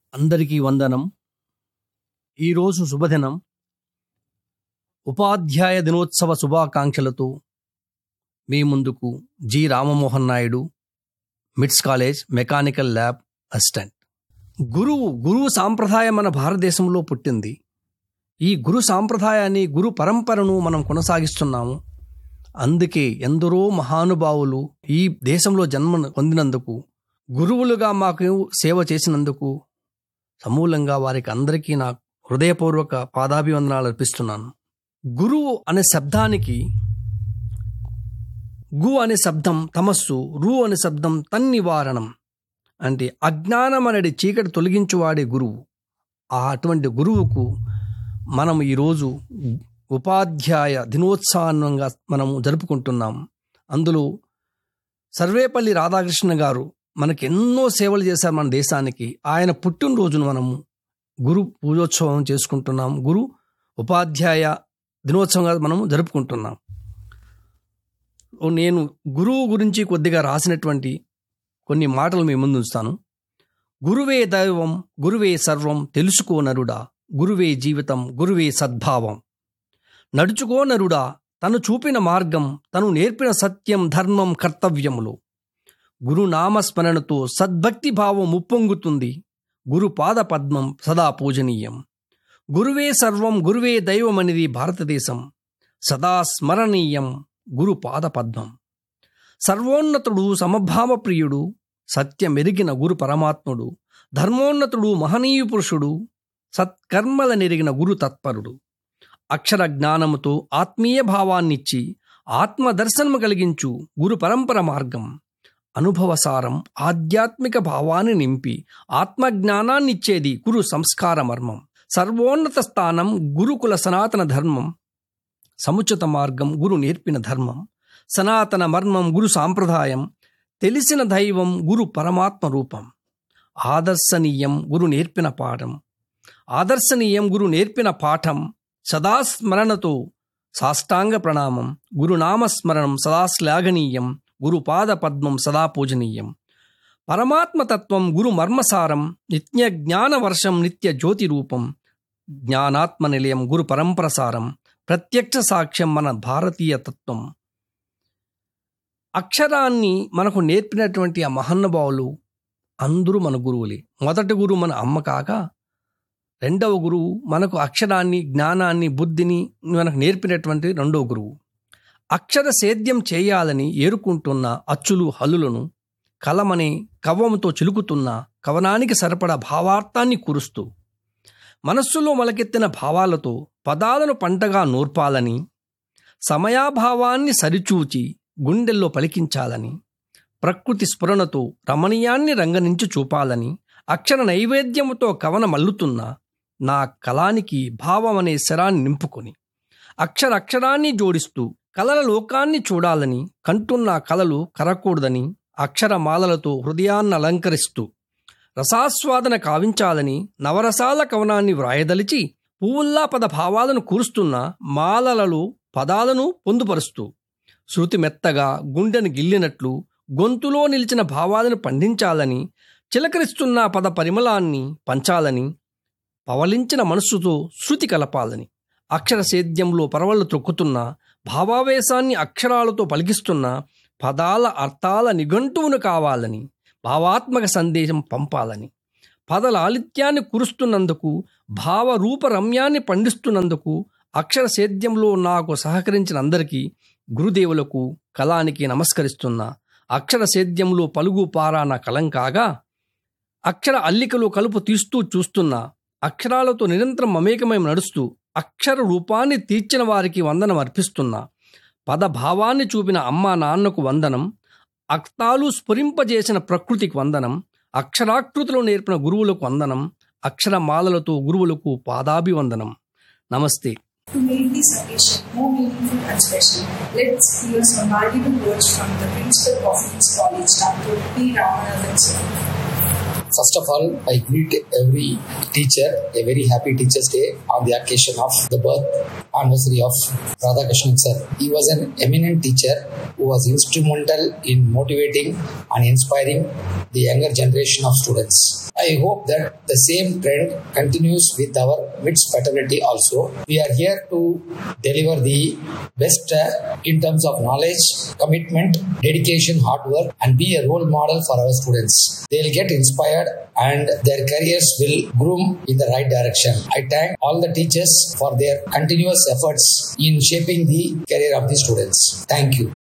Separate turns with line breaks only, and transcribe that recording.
అందరికీ వందనం ఈరోజు శుభదినం ఉపాధ్యాయ దినోత్సవ శుభాకాంక్షలతో మీ ముందుకు జి రామమోహన్ నాయుడు మిట్స్ కాలేజ్ మెకానికల్ ల్యాబ్ అసిస్టెంట్ గురువు గురువు సాంప్రదాయం మన భారతదేశంలో పుట్టింది ఈ గురు సాంప్రదాయాన్ని గురు పరంపరను మనం కొనసాగిస్తున్నాము అందుకే ఎందరో మహానుభావులు ఈ దేశంలో జన్మ పొందినందుకు గురువులుగా మాకు సేవ చేసినందుకు సమూలంగా వారికి అందరికీ నా హృదయపూర్వక పాదాభివందనాలు అర్పిస్తున్నాను గురువు అనే శబ్దానికి గు అనే శబ్దం తమస్సు రు అనే శబ్దం తన్నివారణం అంటే అజ్ఞానం అనేది చీకటి తొలగించువాడే గురువు ఆ అటువంటి గురువుకు మనం ఈరోజు ఉపాధ్యాయ దినోత్సవంగా మనము జరుపుకుంటున్నాం అందులో సర్వేపల్లి రాధాకృష్ణ గారు మనకి ఎన్నో సేవలు చేశారు మన దేశానికి ఆయన పుట్టినరోజును మనము గురు పూజోత్సవం చేసుకుంటున్నాం గురు ఉపాధ్యాయ దినోత్సవంగా మనము జరుపుకుంటున్నాం నేను గురువు గురించి కొద్దిగా రాసినటువంటి కొన్ని మాటలు మీ ముందు ఉంచుతాను గురువే దైవం గురువే సర్వం తెలుసుకో నరుడా గురువే జీవితం గురువే సద్భావం నడుచుకో నరుడా తను చూపిన మార్గం తను నేర్పిన సత్యం ధర్మం కర్తవ్యములు గురునామస్మరణతో సద్భక్తి భావం ఉప్పొంగుతుంది గురు పాద పద్మం సదా పూజనీయం గురువే సర్వం గురువే దైవం అనేది భారతదేశం సదా స్మరణీయం గురు పాద పద్మం సర్వోన్నతుడు సమభావ ప్రియుడు సత్యమెరిగిన గురు పరమాత్ముడు ధర్మోన్నతుడు మహనీయ పురుషుడు సత్కర్మల నెరిగిన గురు తత్పరుడు అక్షర జ్ఞానముతో ఆత్మీయ భావాన్నిచ్చి ఆత్మదర్శనము కలిగించు గురు పరంపర మార్గం అనుభవసారం ఆధ్యాత్మిక భావాన్ని నింపి ఆత్మజ్ఞానాన్నిచ్చేది గురు సంస్కార మర్మం సర్వోన్నత స్థానం గురుకుల సనాతన ధర్మం సముచిత మార్గం గురు నేర్పిన ధర్మం సనాతన మర్మం గురు సాంప్రదాయం తెలిసిన దైవం గురు పరమాత్మ రూపం ఆదర్శనీయం గురు నేర్పిన పాఠం ఆదర్శనీయం గురు నేర్పిన పాఠం సదా స్మరణతో సాష్టాంగ ప్రణామం గురునామస్మరణం సదా శ్లాఘనీయం గురుపాద పద్మం సదా పూజనీయం పరమాత్మతత్వం గురు మర్మసారం నిత్య జ్ఞాన వర్షం నిత్య జ్యోతి రూపం జ్ఞానాత్మ నిలయం గురు పరంపరసారం ప్రత్యక్ష సాక్ష్యం మన భారతీయ తత్వం అక్షరాన్ని మనకు నేర్పినటువంటి ఆ మహానుభావులు అందరూ మన గురువులే మొదటి గురువు మన అమ్మ కాక రెండవ గురువు మనకు అక్షరాన్ని జ్ఞానాన్ని బుద్ధిని మనకు నేర్పినటువంటి రెండవ గురువు అక్షర సేద్యం చేయాలని ఏరుకుంటున్న అచ్చులు హల్లులను కలమనే కవ్వంతో చిలుకుతున్న కవనానికి సరిపడా భావార్థాన్ని కురుస్తూ మనస్సులో మొలకెత్తిన భావాలతో పదాలను పంటగా నూర్పాలని సమయాభావాన్ని సరిచూచి గుండెల్లో పలికించాలని ప్రకృతి స్ఫురణతో రమణీయాన్ని రంగనించి చూపాలని అక్షర నైవేద్యముతో కవన మల్లుతున్న నా కళానికి భావమనే శరాన్ని నింపుకొని అక్షర అక్షరాన్ని జోడిస్తూ కలల లోకాన్ని చూడాలని కంటున్న కలలు కరకూడదని అక్షరమాలలతో హృదయాన్ని అలంకరిస్తూ రసాస్వాదన కావించాలని నవరసాల కవనాన్ని వ్రాయదలిచి పువ్వుల్లా పద భావాలను కూరుస్తున్న మాలలలో పదాలను పొందుపరుస్తూ శృతి మెత్తగా గుండెను గిల్లినట్లు గొంతులో నిలిచిన భావాలను పండించాలని చిలకరిస్తున్న పద పరిమళాన్ని పంచాలని పవలించిన మనస్సుతో శృతి కలపాలని అక్షర సేద్యంలో పరవళ్ళు త్రొక్కుతున్న భావావేశాన్ని అక్షరాలతో పలికిస్తున్న పదాల అర్థాల నిఘంటువును కావాలని భావాత్మక సందేశం పంపాలని పదలాలిత్యాన్ని కురుస్తున్నందుకు భావరూప రమ్యాన్ని పండిస్తున్నందుకు అక్షర సేద్యంలో నాకు సహకరించిన అందరికీ గురుదేవులకు కళానికి నమస్కరిస్తున్నా అక్షర సేద్యంలో పలుగు పారాన కలం కాగా అక్షర అల్లికలు కలుపు తీస్తూ చూస్తున్నా అక్షరాలతో నిరంతరం మమేకమై నడుస్తూ అక్షర రూపాన్ని తీర్చిన వారికి వందనం అర్పిస్తున్నా పదభావాన్ని చూపిన అమ్మ నాన్నకు వందనం అక్తాలు స్ఫురింపజేసిన ప్రకృతికి వందనం అక్షరాకృతిలో నేర్పిన గురువులకు వందనం అక్షరమాలలతో గురువులకు పాదాభివందనం నమస్తే
To make this occasion more meaningful and special, let's hear some valuable words from the principal of this college, Dr. P. Ramanathan sir.
First of all, I greet every teacher a very happy Teachers' Day on the occasion of the birth anniversary of Radhakrishnan sir. He was an eminent teacher who was instrumental in motivating and inspiring the younger generation of students. I hope that the same trend continues with our MITS fraternity also. We are here to deliver the best uh, in terms of knowledge, commitment, dedication, hard work, and be a role model for our students. They'll get inspired and their careers will groom in the right direction. I thank all the teachers for their continuous efforts in shaping the career of the students. Thank you.